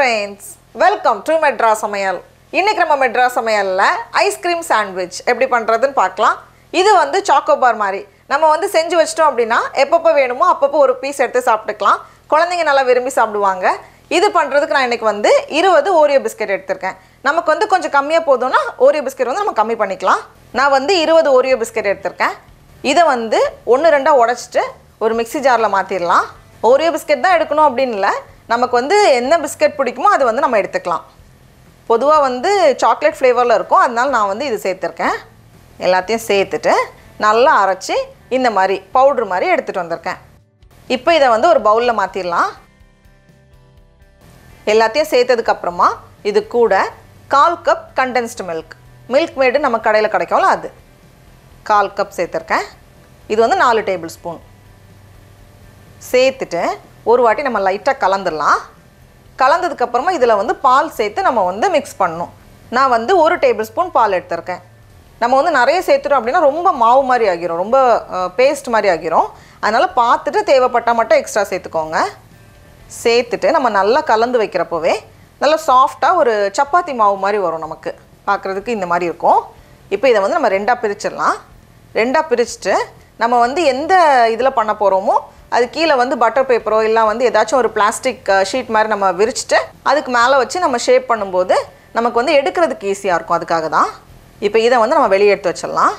friends welcome to metro சமையல் இன்னைக்கு நம்ம மெட்ரா சமையலில் ஐஸ்கிரீம் சாண்ட்விச் எப்படி பண்ணுறதுன்னு பார்க்கலாம் இது வந்து சாக்கோபார் மாதிரி நம்ம வந்து செஞ்சு வச்சிட்டோம் அப்படின்னா எப்பப்போ வேணுமோ அப்பப்போ ஒரு பீஸ் எடுத்து சாப்பிட்டுக்கலாம் குழந்தைங்க நல்லா விரும்பி சாப்பிடுவாங்க இது பண்ணுறதுக்கு நான் இன்னைக்கு வந்து இருபது ஓரியோ பிஸ்கெட் எடுத்திருக்கேன் நமக்கு வந்து கொஞ்சம் கம்மியாக போதும்னா ஓரியோ பிஸ்கெட் வந்து நம்ம கம்மி பண்ணிக்கலாம் நான் வந்து இருபது ஓரியோ பிஸ்கெட் எடுத்திருக்கேன் இதை வந்து ஒன்று ரெண்டாக உடச்சிட்டு ஒரு மிக்ஸி ஜாரில் மாற்றிடலாம் ஓரியோ பிஸ்கெட் தான் எடுக்கணும் அப்படின்னு இல்லை நமக்கு வந்து என்ன பிஸ்கெட் பிடிக்குமோ அது வந்து நம்ம எடுத்துக்கலாம் பொதுவாக வந்து சாக்லேட் ஃப்ளேவரில் இருக்கும் அதனால நான் வந்து இது சேர்த்துருக்கேன் எல்லாத்தையும் சேர்த்துட்டு நல்லா அரைச்சி இந்த மாதிரி பவுட்ரு மாதிரி எடுத்துகிட்டு வந்திருக்கேன் இப்போ இதை வந்து ஒரு பவுலில் மாற்றிடலாம் எல்லாத்தையும் சேர்த்ததுக்கப்புறமா இது கூட கால் cup condensed milk Milkmaid நம்ம கடையில் கிடைக்கும்ல அது கால் கப் சேர்த்துருக்கேன் இது வந்து நாலு டேபிள் ஸ்பூன் சேர்த்துட்டு ஒரு வாட்டி நம்ம லைட்டாக கலந்துடலாம் கலந்ததுக்கப்புறமா இதில் வந்து பால் சேர்த்து நம்ம வந்து மிக்ஸ் பண்ணணும் நான் வந்து ஒரு டேபிள் ஸ்பூன் பால் எடுத்திருக்கேன் நம்ம வந்து நிறைய சேர்த்துட்டோம் அப்படின்னா ரொம்ப மாவு மாதிரி ஆகிரும் ரொம்ப பேஸ்ட் மாதிரி ஆகிரும் அதனால் பார்த்துட்டு தேவைப்பட்டால் மட்டும் எக்ஸ்ட்ரா சேர்த்துக்கோங்க சேர்த்துட்டு நம்ம நல்லா கலந்து வைக்கிறப்போவே நல்லா சாஃப்டாக ஒரு சப்பாத்தி மாவு மாதிரி வரும் நமக்கு பார்க்குறதுக்கு இந்த மாதிரி இருக்கும் இப்போ இதை வந்து நம்ம ரெண்டாக பிரிச்சிடலாம் ரெண்டாக பிரிச்சுட்டு நம்ம வந்து எந்த இதில் பண்ண போகிறோமோ அது கீழே வந்து பட்டர் பேப்பரோ இல்லை வந்து ஏதாச்சும் ஒரு பிளாஸ்டிக் ஷீட் மாதிரி நம்ம விரிச்சிட்டு அதுக்கு மேலே வச்சு நம்ம ஷேப் பண்ணும்போது நமக்கு வந்து எடுக்கிறதுக்கு ஈஸியாக இருக்கும் அதுக்காக தான் இப்போ இதை வந்து நம்ம வெளியே எடுத்து வச்சிடலாம்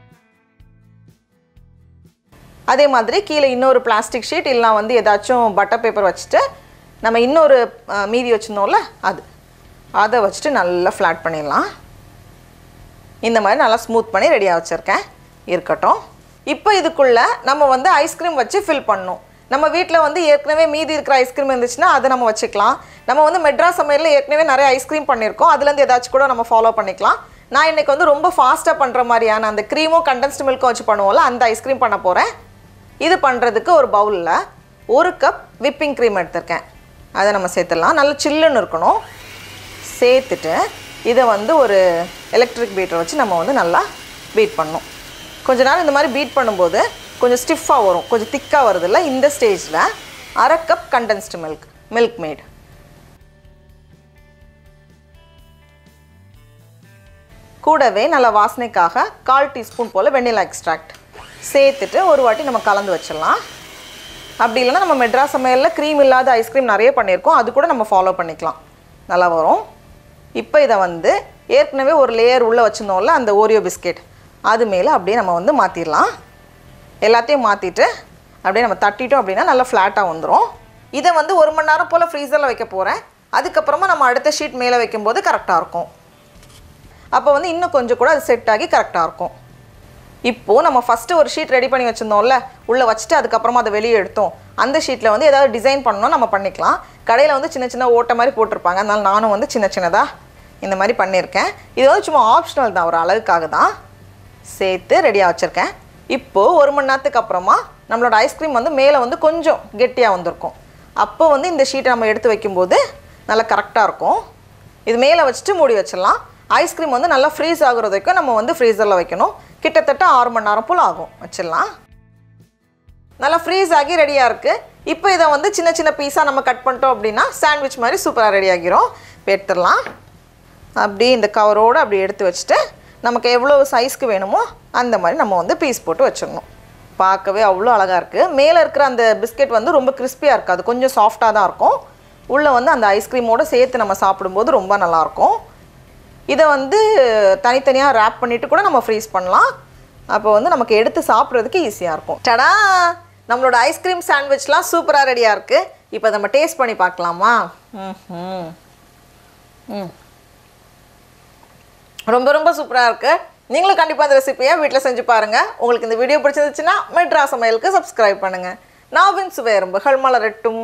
அதே மாதிரி கீழே இன்னொரு பிளாஸ்டிக் ஷீட் இல்லைனா வந்து ஏதாச்சும் பட்டர் பேப்பர் வச்சுட்டு நம்ம இன்னொரு அஹ், மீதி வச்சுருந்தோம்ல அது அதை வச்சுட்டு நல்லா ஃப்ளாட் பண்ணிடலாம் இந்த மாதிரி நல்லா ஸ்மூத் பண்ணி ரெடியாக வச்சுருக்கேன் இருக்கட்டும் இப்போ இதுக்குள்ளே நம்ம வந்து ஐஸ்கிரீம் வச்சு ஃபில் பண்ணணும் நம்ம வீட்டில் வந்து ஏற்கனவே மீதி இருக்கிற ஐஸ்கிரீம் இருந்துச்சுன்னா அதை நம்ம வச்சுக்கலாம் நம்ம வந்து மெட்ராஸ் சமையலில் ஏற்கனவே நிறைய ஐஸ்கிரீம் பண்ணியிருக்கோம் அதுலேருந்து ஏதாச்சும் கூட நம்ம ஃபாலோ பண்ணிக்கலாம் நான் இன்றைக்கி வந்து ரொம்ப ஃபாஸ்ட்டாக பண்ணுற மாதிரியான அந்த க்ரீமும் கண்டென்ஸ்டு மில்க்கும் வச்சு பண்ணுவோம்ல அந்த ஐஸ்கிரீம் பண்ண போகிறேன் இது பண்ணுறதுக்கு ஒரு பவுலில் ஒரு கப் விப்பிங் க்ரீம் எடுத்திருக்கேன் அதை நம்ம சேர்த்துடலாம் நல்லா சில்லுன்னு இருக்கணும் சேர்த்துட்டு இதை வந்து ஒரு எலக்ட்ரிக் பீட்டர் வச்சு நம்ம வந்து நல்லா பீட் பண்ணணும் கொஞ்ச நேரம் இந்த மாதிரி பீட் பண்ணும்போது கொஞ்சம் ஸ்டிஃபாக வரும் கொஞ்சம் திக்காக வருதுல்ல இந்த ஸ்டேஜில் அரை cup condensed milk Milkmaid கூடவே நல்ல வாசனைக்காக கால் டீஸ்பூன் போல் வெண்ணிலா எக்ஸ்ட்ராக்ட் சேர்த்துட்டு ஒரு வாட்டி நம்ம கலந்து வச்சிடலாம் அப்படி இல்லைன்னா நம்ம மெட்ராஸ் சமையலில் க்ரீம் இல்லாத ஐஸ்கிரீம் நிறைய பண்ணியிருக்கோம் அது கூட நம்ம ஃபாலோ பண்ணிக்கலாம் நல்லா வரும் இப்போ இதை வந்து ஏற்கனவே ஒரு லேயர் உள்ளே வச்சுருந்தோம்ல அந்த ஓரியோ பிஸ்கெட் அது மேலே அப்படியே நம்ம வந்து மாற்றிடலாம் எல்லாத்தையும் மாற்றிட்டு அப்படியே நம்ம தட்டிட்டோம் அப்படின்னா நல்லா ஃப்ளாட்டாக வந்துடும் இதை வந்து ஒரு மணி நேரம் போல் ஃப்ரீசரில் வைக்க போகிறேன் அதுக்கப்புறமா நம்ம அடுத்த ஷீட் மேலே வைக்கும்போது கரெக்டாக இருக்கும் அப்போ வந்து இன்னும் கொஞ்சம் கூட அது செட் ஆகி கரெக்டாக இருக்கும் இப்போது நம்ம ஃபஸ்ட்டு ஒரு ஷீட் ரெடி பண்ணி வச்சுருந்தோம்ல உள்ளே வச்சுட்டு அதுக்கப்புறமா அதை வெளியே எடுத்தோம் அந்த ஷீட்டில் வந்து ஏதாவது டிசைன் பண்ணணும் நம்ம பண்ணிக்கலாம் கடையில் வந்து சின்ன சின்ன ஓட்டை மாதிரி போட்டிருப்பாங்க அதனால நானும் வந்து சின்ன சின்னதாக இந்த மாதிரி பண்ணியிருக்கேன் இது வந்து சும்மா ஆப்ஷனல் தான் ஒரு அழகுக்காக தான் சேர்த்து ரெடியாக வச்சுருக்கேன் இப்போது ஒரு மணி நேரத்துக்கு அப்புறமா நம்மளோட ஐஸ்கிரீம் வந்து மேலே வந்து கொஞ்சம் கெட்டியாக வந்திருக்கும் அப்போ வந்து இந்த ஷீட்டை நம்ம எடுத்து வைக்கும்போது நல்லா கரெக்டாக இருக்கும் இது மேலே வச்சுட்டு மூடி வச்சிடலாம் ஐஸ்கிரீம் வந்து நல்லா ஃப்ரீஸ் ஆகுறது வரைக்கும் நம்ம வந்து ஃப்ரீசரில் வைக்கணும் கிட்டத்தட்ட ஆறு மணி நேரம் போல் ஆகும் வச்சிடலாம் நல்லா ஃப்ரீஸ் ஆகி ரெடியாக இருக்குது இப்போ இதை வந்து சின்ன சின்ன பீஸாக நம்ம கட் பண்ணிட்டோம் அப்படின்னா சாண்ட்விச் மாதிரி சூப்பராக ரெடி ஆகிரும் இப்போ எடுத்துடலாம் அப்படி இந்த கவரோடு அப்படி எடுத்து வச்சுட்டு நமக்கு எவ்வளோ சைஸ்க்கு வேணுமோ அந்த மாதிரி நம்ம வந்து பீஸ் போட்டு வச்சிடணும் பார்க்கவே அவ்வளோ அழகாக இருக்குது மேலே இருக்கிற அந்த பிஸ்கெட் வந்து ரொம்ப கிறிஸ்பியாக இருக்காது கொஞ்சம் சாஃப்டாக தான் இருக்கும் உள்ளே வந்து அந்த ஐஸ்கிரீமோடு சேர்த்து நம்ம சாப்பிடும்போது ரொம்ப நல்லாயிருக்கும் இதை வந்து தனித்தனியாக ரேப் பண்ணிவிட்டு கூட நம்ம ஃப்ரீஸ் பண்ணலாம் அப்போ வந்து நமக்கு எடுத்து சாப்பிட்றதுக்கு ஈஸியாக இருக்கும் டடா நம்மளோட ஐஸ்கிரீம் சாண்ட்விச்லாம் சூப்பராக ரெடியாக இருக்குது இப்போ நம்ம டேஸ்ட் பண்ணி பார்க்கலாமா ம் ம் ம் ரொம்ப ரொம்ப சூப்பராக இருக்குது நீங்களும் கண்டிப்பாக இந்த ரெசிபியை வீட்டில் செஞ்சு பாருங்கள் உங்களுக்கு இந்த வீடியோ பிடிச்சிருந்துச்சுன்னா மெட்ரா சமையலுக்கு சப்ஸ்கிரைப் பண்ணுங்கள் நாவின் சுவையரும்புகள் மலரட்டும்